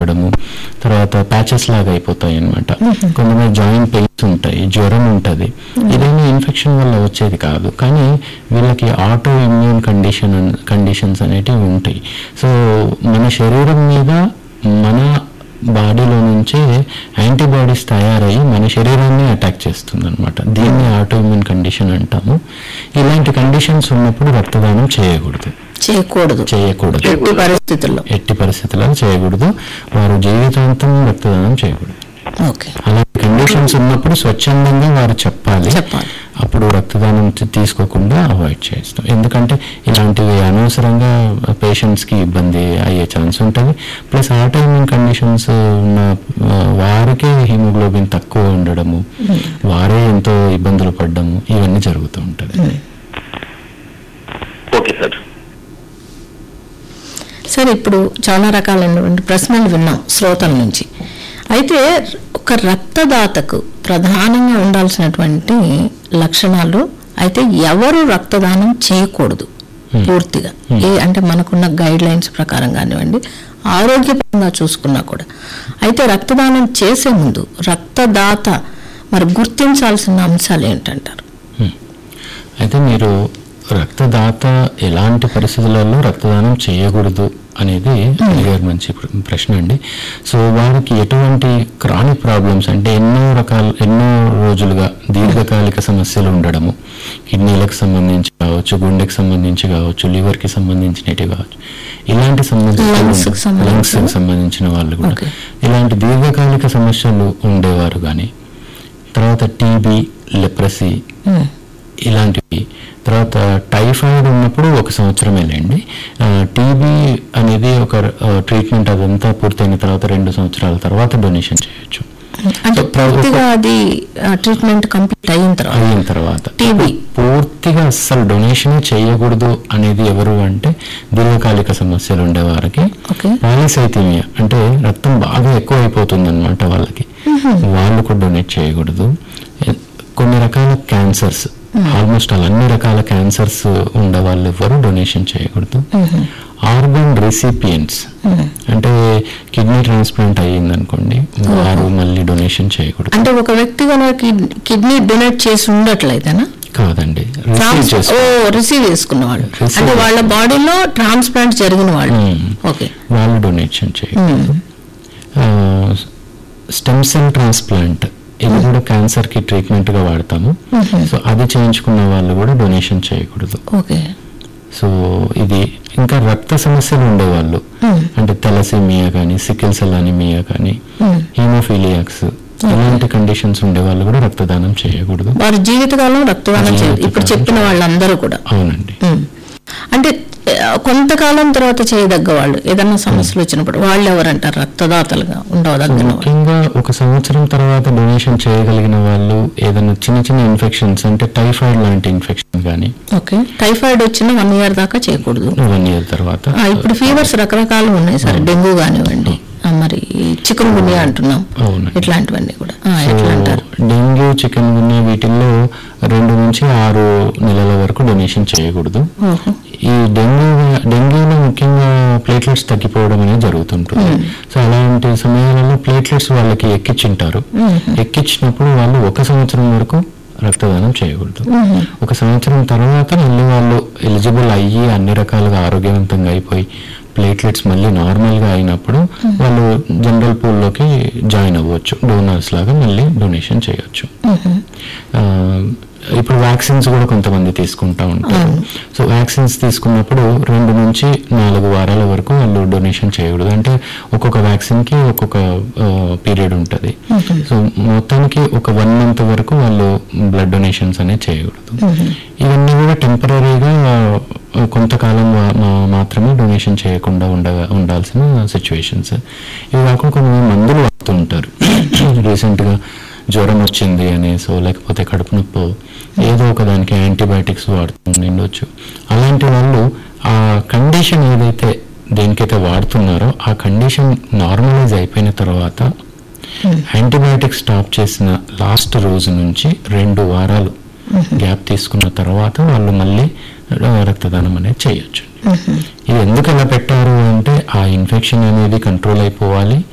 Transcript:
ఉండడము తర్వాత ప్యాచెస్ లాగా అయిపోతాయి అనమాట కొంతమంది జాయింట్ పెయిన్స్ ఉంటాయి జ్వరం ఉంటుంది ఇదేమీ ఇన్ఫెక్షన్ వల్ల వచ్చేది కాదు కానీ వీళ్ళకి ఆటో ఇమ్యూన్ కండిషన్ కండిషన్స్ అనేటివి ఉంటాయి సో మన శరీరం మీద మన బాడీలో నుంచే యాంటీబాడీస్ తయారయ్యి మన శరీరాన్ని అటాక్ చేస్తుంది అనమాట దీన్ని ఆటోఇమ్యూన్ కండిషన్ అంటాము ఇలాంటి కండిషన్స్ ఉన్నప్పుడు రక్తదానం చేయకూడదు చేయకూడదు చేయకూడదు ఎట్టి పరిస్థితుల్లో ఎట్టి పరిస్థితుల్లో చేయకూడదు వారు జీవితాంతం రక్తదానం చేయకూడదు ఓకే అలాంటి కండిషన్స్ ఉన్నప్పుడు స్వచ్ఛందంగా వారు చెప్పాలి చెప్పాలి. అప్పుడు రక్తదానం తీ- తీసుకోకుండా అవాయిడ్ చేస్తాం ఎందుకంటే ఇలాంటివి అనవసరంగా పేషెంట్స్ కి ఇబ్బంది అయ్యే ఛాన్స్ ఉంటుంది ప్లస్ ఆటోఇమ్యూన్ కండిషన్స్ ఉన్న ఆ, వారికే హిమోగ్లోబిన్ తక్కువ ఉండడము వారే ఎంతో ఇబ్బందులు పడ్డము ఇవన్నీ జరుగుతూ ఉంటుంది ఓకే సార్ సార్ ఇప్పుడు చాలా రకాలైనటువంటి ప్రశ్నలు విన్నాం శ్రోతల నుంచి అయితే ఒక రక్తదాతకు ప్రధానంగా ఉండాల్సినటువంటి లక్షణాలు అయితే ఎవరు రక్తదానం చేయకూడదు పూర్తిగా ఏ అంటే మనకున్న గైడ్ లైన్స్ ప్రకారం కానివ్వండి ఆరోగ్యపరంగా చూసుకున్నా కూడా అయితే రక్తదానం చేసే ముందు రక్తదాత మరి గుర్తించాల్సిన అంశాలు ఏంటంటారు హ్మ్. అయితే మీరు రక్తదాత ఎలాంటి పరిస్థితులలో రక్తదానం చేయకూడదు అనేది అడిగారు మంచి ప్ర- ప్రశ్న అండి సో వారికి ఎటువంటి క్రానిక్ ప్రాబ్లమ్స్ అంటే ఎన్నో రకాల ఎన్నో రోజులుగా దీర్ఘకాలిక సమస్యలు ఉండడము కిడ్నీలకు సంబంధించి కావచ్చు గుండెకి సంబంధించి కావచ్చు లివర్కి సంబంధించినవి కావచ్చు ఇలాంటి Lungs కి సంబంధించిన సంబంధించిన? లంగ్స్కి సంబంధించిన వాళ్ళు కూడా Okay. ఇలాంటి దీర్ఘకాలిక సమస్యలు ఉండేవారు కానీ తర్వాత టీబీ లెప్రసీ ఉమ్, ఇలాంటివి తర్వాత టైఫాయిడ్ ఉన్నప్పుడు ఒక సంవత్సరమేలేండి టీబీ అనేది ఒక ట్రీట్మెంట్ అదంతా పూర్తయిన తర్వాత రెండు సంవత్సరాల తర్వాత డొనేషన్ చేయొచ్చు అంటే So, ప్ర- పూర్తిగా అది ట్రీట్మెంట్ కంప్లీట్ అయిన తర్వాత అయిన తర్వాత టీబీ పూర్తిగా అస్సలు డొనేషన్ చేయకూడదు అనేది ఎవరు అంటే దీర్ఘకాలిక సమస్యలు ఉండే వారికి ఓకే పాలిసైథీమియా అంటే రక్తం బాగా ఎక్కువ అయిపోతుంది అనమాట వాళ్ళకి వాళ్ళు కూడా డొనేట్ చేయకూడదు ఎ- కొన్ని రకాల క్యాన్సర్స్ ఆల్మోస్ట్ అలా అన్ని రకాల క్యాన్సర్స్ ఉండే వాళ్ళు ఎవరు డొనేషన్ చేయకూడదు ఆర్గన్ రెసిపియంట్స్ అంటే కిడ్నీ ట్రాన్స్ప్లాంట్ అయ్యింది అనుకోండి వారు మళ్ళీ డొనేషన్ చేయకూడదు అంటే ఒక వ్యక్తి కనుక కిడ్నీ డొనేట్ చేసి ఉండట్లయితేనా కాదండి రిసీవ్ ట్రాన్స్- ఓ చేసుకో రిసీవ్ చేసుకున్నవాడు Receive. అంటే వాళ్ళ బాడీలో ట్రాన్స్ప్లాంట్ జరిగిన వాళ్ళు మ్మ్. ఓకే వాళ్ళు డొనేషన్ చేయకూడదు స్టెమ్ సెల్ ట్రాన్స్ప్లాంట్ ఇది కూడా క్యాన్సర్ కి ట్రీట్మెంట్ గా వాడతాము సో అది చేయించుకున్న వాళ్ళు కూడా డొనేషన్ చేయకూడదు ఓకే సో ఇది ఇంకా రక్త సమస్యలు ఉండేవాళ్ళు అంటే తెలసీమియా కానీ సికిల్ సెల్ అనిమియా కానీ హీమోఫీలియాక్స్ ఇలాంటి కండిషన్స్ ఉండే వాళ్ళు కూడా రక్తదానం చేయకూడదు వారి జీవితకాలం రక్తదానం చేయదు ఇప్పుడు చెప్పిన వాళ్ళందరూ కూడా అవునండి మ్మ్. అంటే ఆ, కొంతకాలం తర్వాత చేయదగ్గ వాళ్ళు ఏదన్నా సమస్యలు వచ్చినప్పుడు వాళ్ళు ఎవరంటారు రక్తదాతలుగా ఉండవదగిన వాళ్ళు ముఖ్యంగా ఒక సంవత్సరం తర్వాత డొనేషన్ చేయగలిగిన వాళ్ళు ఏదైనా చిన్న చిన్న ఇన్ఫెక్షన్స్ అంటే టైఫాయిడ్ లాంటి ఇన్ఫెక్షన్ కానీ ఓకే టైఫాయిడ్ వచ్చిన వన్ ఇయర్ దాకా చేయకూడదు వన్ ఇయర్ తర్వాత ఆ, ఇప్పుడు ఫీవర్స్ రకరకాలు ఉన్నాయి సార్ డెంగ్యూ కానివ్వండి ఆ, మరి చికెన్ గున్యా అంటున్నాం అవునండి. ఇట్లాంటివన్నీ కూడా ఆ, సో ఎట్లా అంటారు డెంగ్యూ చికెన్ గున్యా వీటిల్లో రెండు నుంచి ఆరు నెలల వరకు డొనేషన్ చేయకూడదు ఓహో. ఈ డెంగ్యూ డెంగ్యూలో ముఖ్యంగా ప్లేట్లెట్స్ తగ్గిపోవడం అనేది జరుగుతుంటుంది సో అలాంటి సమయాలలో ప్లేట్లెట్స్ వాళ్ళకి ఎక్కించుంటారు ఎక్కించినప్పుడు వాళ్ళు ఒక సంవత్సరం వరకు రక్తదానం చేయకూడదు ఒక సంవత్సరం తర్వాత మళ్ళీ వాళ్ళు ఎలిజిబుల్ అయ్యి అన్ని రకాలుగా ఆరోగ్యవంతంగా అయిపోయి ప్లేట్లెట్స్ మళ్ళీ నార్మల్గా అయినప్పుడు వాళ్ళు జనరల్ పూల్లోకి జాయిన్ అవ్వచ్చు డోనర్స్ లాగా మళ్ళీ డొనేషన్ చేయొచ్చు ఆ, ఇప్పుడు వ్యాక్సిన్స్ కూడా కొంతమంది తీసుకుంటా ఉంటారు సో వ్యాక్సిన్స్ తీసుకున్నప్పుడు రెండు నుంచి నాలుగు వారాల వరకు వాళ్ళు డొనేషన్ చేయకూడదు అంటే ఒక్కొక్క వ్యాక్సిన్ కి ఒక్కొక్క పీరియడ్ ఉంటుంది సో మొత్తానికి ఒక వన్ మంత్ వరకు వాళ్ళు బ్లడ్ డొనేషన్స్ అనేది చేయకూడదు ఇవన్నీ కూడా టెంపరీగా కొంతకాలం వా- మా- మాత్రమే డొనేషన్ చేయకుండా ఉండ ఉండాల్సిన సిచ్యువేషన్స్ ఇవి కాకుండా కొన్ని మందులు వాడుతూ ఉంటారు రీసెంట్గా జ్వరం వచ్చింది అనేసో లేకపోతే కడుపు నొప్పో ఏదో ఒక దానికి యాంటీబయాటిక్స్ వాడుతూ ఉండొచ్చు అలాంటి వాళ్ళు ఆ కండిషన్ ఏదైతే దేనికైతే వాడుతున్నారో ఆ కండిషన్ నార్మలైజ్ అయిపోయిన తర్వాత యాంటీబయాటిక్స్ స్టాప్ చేసిన లాస్ట్ రోజు నుంచి రెండు వారాలు గ్యాప్ తీసుకున్న తర్వాత వాళ్ళు మళ్ళీ ఆ, రక్తదానం అనేది చేయొచ్చు ఇది ఎందుకు అలా పెట్టారు అంటే ఆ ఇన్ఫెక్షన్ అనేది కంట్రోల్ అయిపోవాలి